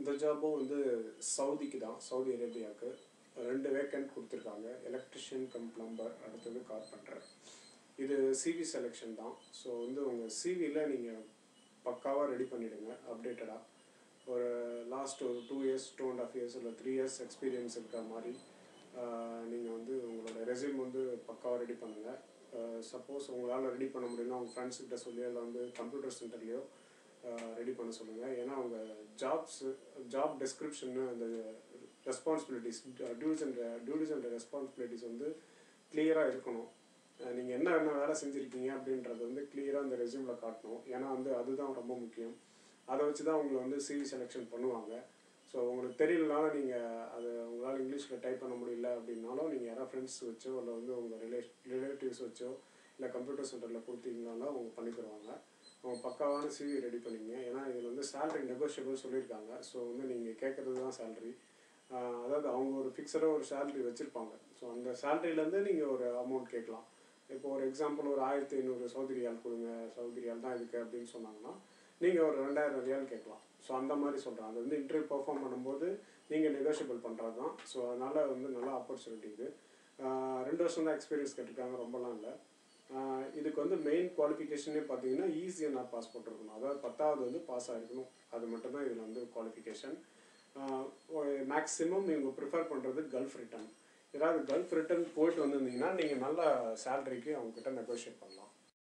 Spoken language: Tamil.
இந்த ஜாபும் வந்து சவுதிக்கு தான் சவுதி அரேபியாவுக்கு ரெண்டு வேக்கன்ட் கொடுத்துருக்காங்க எலக்ட்ரிஷியன் கம் பிளம்பர் அடுத்தது கார்பெண்டர் இது சிவி செலெக்ஷன் தான் ஸோ வந்து உங்கள் சிவியில் நீங்கள் பக்காவாக ரெடி பண்ணிவிடுங்க அப்டேட்டடாக ஒரு லாஸ்ட் ஒரு two years two and half years இல்லை த்ரீ இயர்ஸ் எக்ஸ்பீரியன்ஸ் இருக்கிற மாதிரி நீங்கள் வந்து உங்களோட ரெஸ்யூம் வந்து பக்காவாக ரெடி பண்ணுங்கள் சப்போஸ் உங்களால் ரெடி பண்ண முடியலன்னா உங்கள் ஃப்ரெண்ட்ஸ் கிட்ட சொல்லி அதில் வந்து கம்ப்யூட்டர் சென்டர்லேயோ ரெடி பண்ண சொல்லுங்கள் ஏன்னா அவங்க ஜாப்ஸ் ஜாப் டெஸ்கிரிப்ஷன்னு அந்த responsibilities dues and duties and responsibilities வந்து கிளியராக இருக்கணும் நீங்கள் என்ன என்ன வேலை செஞ்சுருக்கீங்க அப்படின்றது வந்து கிளியராக அந்த ரெஸ்யூமில் காட்டணும் ஏன்னா வந்து அதுதான் ரொம்ப முக்கியம் அதை வச்சு தான் உங்களை வந்து சிவி செலெக்ஷன் பண்ணுவாங்க ஸோ உங்களுக்கு தெரியலனாலும் நீங்கள் அது உங்களால் இங்கிலீஷில் டைப் பண்ண முடியல அப்படின்னாலும் நீங்கள் யாராவது ஃப்ரெண்ட்ஸ் வச்சோ இல்லை வந்து உங்கள் ரிலே ரிலேட்டிவ்ஸ் வச்சோ இல்லை கம்ப்யூட்டர் சென்டரில் கொடுத்தீங்கனாலும் அவங்க பண்ணி தருவாங்க அவங்க பக்காவான சிவி ரெடி பண்ணிங்க ஏன்னா இதில் வந்து சேலரி நெகோஷியபிள் சொல்லியிருக்காங்க ஸோ வந்து நீங்கள் கேட்குறது தான் சேலரி அதாவது அவங்க ஒரு ஃபிக்ஸடாக ஒரு சேலரி வச்சுருப்பாங்க ஸோ அந்த சேலரியிலேருந்து நீங்கள் ஒரு அமௌண்ட் கேட்கலாம் இப்போ ஒரு எக்ஸாம்பிள் ஒரு ஆயிரத்தி ஐநூறு சவுதி ரியால் கொடுங்க சவுதி ரியால் தான் இதுக்கு அப்படின்னு சொன்னாங்கன்னா நீங்கள் ஒரு ரெண்டாயிரம் ரியால் கேட்கலாம் ஸோ அந்த மாதிரி சொல்கிறேன் அது வந்து இன்டர்வியூ பர்ஃபார்ம் பண்ணும்போது நீங்கள் நெகோஷியபிள் பண்ணுறது தான் ஸோ அதனால் வந்து நல்ல ஆப்பர்ச்சுனிட்டி இது ஆஹ் ரெண்டு வருஷம் தான் எக்ஸ்பீரியன்ஸ் கேட்டிருக்காங்க ரொம்பலாம் இல்லை ஆஹ் இதுக்கு வந்து மெயின் குவாலிஃபிகேஷனே பார்த்தீங்கன்னா ஈஸியாக நான் பாஸ் போட்டிருக்கணும் அதாவது பத்தாவது வந்து பாஸ் ஆகிருக்கணும் அது மட்டும்தான் இதில் வந்து குவாலிஃபிகேஷன் மேக்ஸிமம் இவங்க ப்ரிஃபர் பண்ணுறது கல்ஃப் ரிட்டர்ன் ஏதாவது கல்ஃப் ரிட்டர்ன் போயிட்டு வந்திருந்தீங்கன்னா நீங்கள் நல்ல சேலரிக்கு அவங்கக்கிட்ட நெகோஷியேட் பண்ணலாம்